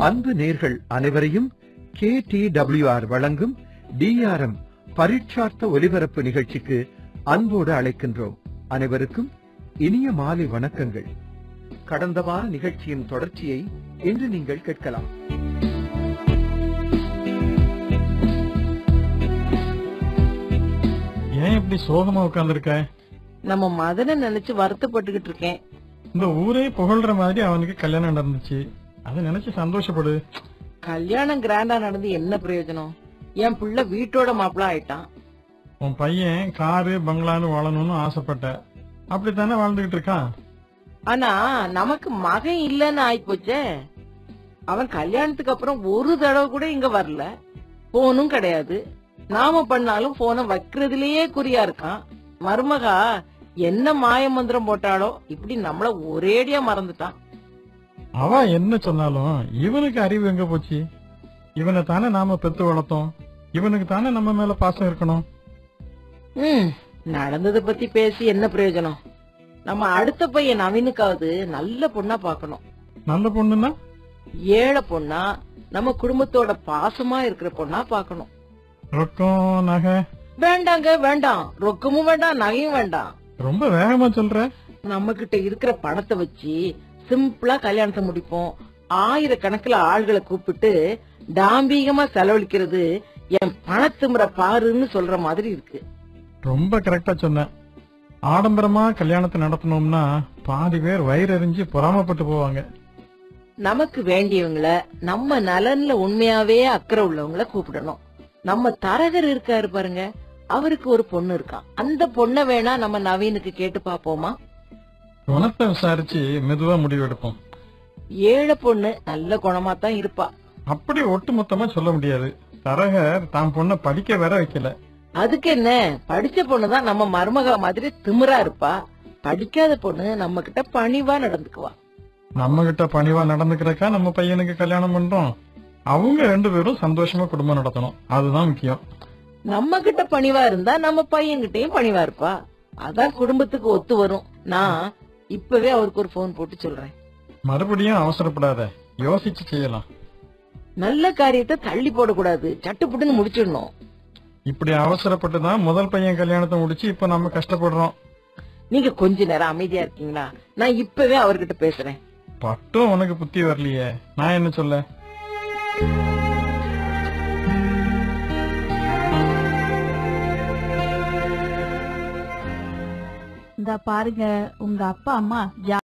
அன்பு நேர்கள் அனைவரையும் கே டி டபிள்யூஆர் வழங்கும் டிஆர்எம் பரீட்சார்த்த ஒலிபரப்பு நிகழ்ச்சிக்கு அன்போடு அழைக்கின்றோம் அனைவருக்கும் இனிய மாலை வணக்கங்கள் கடந்த வார நிகழ்ச்சியின் தொடர்ச்சியை இன்று நீங்கள் கேட்கலாம் ஏன் இப்படி சோகமா உட்கார்ந்திருக்க நம்ம மதனை நினைச்சு வருத்தப்பட்டுக்கிட்டு இருக்கேன் இந்த ஊரே புகழ்ற மாதிரி அவனுக்கு கல்யாணம் நடந்துச்சு அதை நினைச்சு சந்தோஷப்படு கல்யாணம் கிராண்டா நடந்து என்ன பிரயோஜனம் என் பிள்ளை வீட்டோட மாப்பிள்ள ஆயிட்டான் உன் பையன் காரு பங்களான்னு வாழணும்னு ஆசைப்பட்ட அப்படித்தானே வாழ்ந்துகிட்டு இருக்கான் ஆனா நமக்கு மகன் இல்லைன்னு ஆயிப்போச்சே அவன் கல்யாணத்துக்கு அப்புறம் ஒரு தடவை கூட இங்க வரல போனும் கிடையாது நாம பண்ணாலும் போனை வைக்கிறதுலயே குறியா இருக்கான் மருமகா என்ன மாய மந்திரம் போட்டாலோ இப்படி நம்மள ஒரேடியா மறந்துட்டான் அவ என்ன சொன்னாலும் இவனுக்கு அறிவு எங்க போச்சு இவனை தானே நாம பெத்து வளர்த்தோம் இவனுக்கு தானே நம்ம மேல பாசம் இருக்கணும் ம் நடந்ததை பத்தி பேசி என்ன பிரயோஜனம் நம்ம அடுத்த பையன் நவீனுக்காவது நல்ல பொண்ணா பார்க்கணும் நல்ல பொண்ணுன்னா ஏழை பொண்ணா நம்ம குடும்பத்தோட பாசமா இருக்கிற பொண்ணா பார்க்கணும் ரொக்கம் நகை வேண்டாங்க வேண்டாம் ரொக்கமும் வேண்டாம் நகையும் வேண்டாம் ரொம்ப வேகமா சொல்ற நம்ம கிட்ட இருக்கிற பணத்தை வச்சு சிம்பிளா கல்யாணத்தை முடிப்போம் ஆயிரக்கணக்குல ஆள்களை கூப்பிட்டு டாம்பீகமா செலவழிக்கிறது என் பணத்துமுறை பாருன்னு சொல்ற மாதிரி இருக்கு ரொம்ப கரெக்டா சொன்ன ஆடம்பரமா கல்யாணத்தை நடத்தணும்னா பாதி பேர் வயிறறிஞ்சு பொறாமப்பட்டு போவாங்க நமக்கு வேண்டியவங்கள நம்ம நலன்ல உண்மையாவே அக்கறை உள்ளவங்கள கூப்பிடணும் நம்ம தரகர் இருக்காரு பாருங்க அவருக்கு ஒரு பொண்ணு இருக்கான் அந்த பொண்ணை வேணா நம்ம நவீனுக்கு கேட்டு பாப்போமா குணத்தை விசாரிச்சு மெதுவா முடிவெடுப்போம் ஏழை பொண்ணு நல்ல குணமா தான் இருப்பா அப்படி ஒட்டு மொத்தமா சொல்ல முடியாது தரகர் தான் பொண்ணை படிக்க வேற வைக்கல அதுக்கு என்ன படிச்ச பொண்ணுதான் நம்ம மருமக மாதிரி திமிரா இருப்பா படிக்காத பொண்ணு நம்ம கிட்ட பணிவா நடந்துக்குவா நம்ம கிட்ட பணிவா நடந்துக்கிறக்கா நம்ம பையனுக்கு கல்யாணம் பண்றோம் அவங்க ரெண்டு பேரும் சந்தோஷமா குடும்பம் நடத்தணும் அதுதான் முக்கியம் நம்ம கிட்ட பணிவா இருந்தா நம்ம பையன்கிட்டயும் பணிவா இருப்பா அதான் குடும்பத்துக்கு ஒத்து வரும் நான் இப்பவே அவருக்கு ஒரு போன் போட்டு சொல்றேன் மறுபடியும் அவசரப்படாத யோசிச்சு செய்யலாம் நல்ல காரியத்தை தள்ளி போடக்கூடாது சட்டுப்புட்டுன்னு முடிச்சிடணும் இப்படி அவசரப்பட்டு தான் முதல் பையன் கல்யாணத்தை முடிச்சு இப்ப நம்ம கஷ்டப்படுறோம் நீங்க கொஞ்ச நேரம் அமைதியா இருக்கீங்களா நான் இப்பவே அவர்கிட்ட பேசுறேன் பட்டும் உனக்கு புத்தி வரலையே நான் என்ன சொல்ல இந்த பாருங்க உங்க அப்பா அம்மா